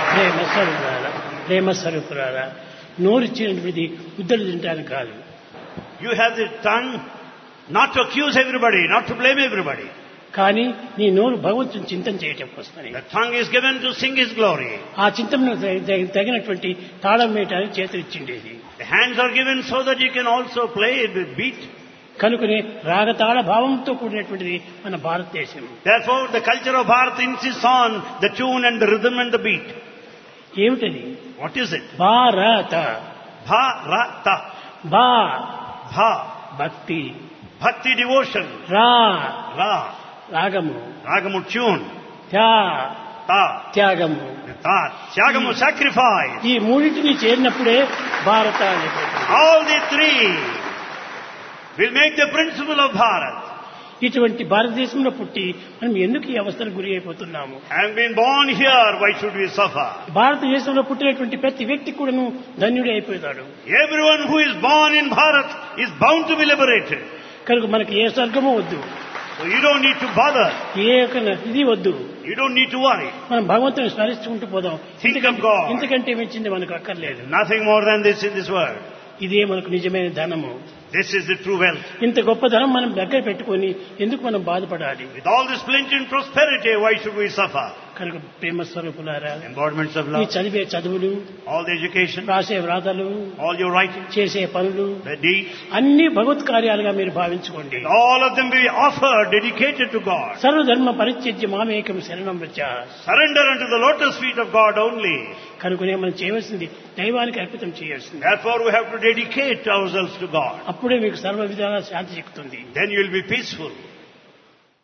ప్రేమ స్వరూపురాలా ప్రేమ స్వరూపురాలా నోరిచ్చినటువంటిది ముద్దలు తింటానికి కాదు You have the tongue not to accuse everybody, not to blame everybody. కానీ నీ నోరు భగవంతుని చింతన చేయటం కోసమని The tongue is given to sing His glory. ఆ చింతనకు తగ- తగ- తగినటువంటి తాళం వేయటానికి చేతులు ఇచ్చిండేది The hands are given so that you can also play it with beat. కనుకనే రాగతాళ భావంతో కూడినటువంటిది మన భారతదేశం Therefore, the culture of Bharat insists on the tune and the rhythm and the beat. ఏమిటది What is it? భారత Bharata. భా Bha. భక్తి Bhakti devotion. రా Ra. రాగము Ragamu tune. త్యా Ta. త్యాగము Ta. Tyagamu sacrifice. ఈ మూడింటిని చేరినప్పుడే భారత అనేటువంటిది All the three will make the principle of Bharat. ఇటువంటి భారతదేశంలో పుట్టి మనం ఎందుకు ఈ అవస్థలకు గురి అయిపోతున్నాము Having been born here, why should we suffer? భారతదేశంలో పుట్టినటువంటి ప్రతి వ్యక్తి కూడాను ధన్యుడే అయిపోతాడు Everyone who is born in Bharat is bound to be liberated. కనుక మనకి ఏ స్వర్గము వద్దు So you don't need to bother. ఏ యొక్క ఇది వద్దు You don't need to worry. మనం భగవంతుని స్మరిస్తుంటూ పోదాం Think of ఇంతకంటే- God. ఇంతకంటే మించింది మనకు అక్కర్లేదు Nothing more than this in this world. ఇదే మనకు నిజమైన ధనము This is the true wealth. ఇంత గొప్ప ధనం మనం దగ్గర పెట్టుకొని ఎందుకు మనం బాధపడాలి With all this plenty and prosperity, why should we suffer? కనుక ప్రేమ స్వరూపులారా Embodiments of ఈ love, చదివే చదువులు all the education, రాసే వ్రాతలు all your writing, చేసే పనులు the deeds, అన్ని భగవత్ కార్యాలుగా మీరు భావించుకోండి all of them be offered, dedicated to God. సర్వధర్మ పరిత్యజ్య మామేకం శరణం వచ్చ Surrender unto the lotus feet of God only. కనుకనే మనం చేయవలసింది దైవానికి అర్పితం చేయాల్సింది Therefore, we have to dedicate ourselves to God. అప్పుడే మీకు సర్వ విధాలా శాంతి చిక్కుతుంది Then you will be peaceful.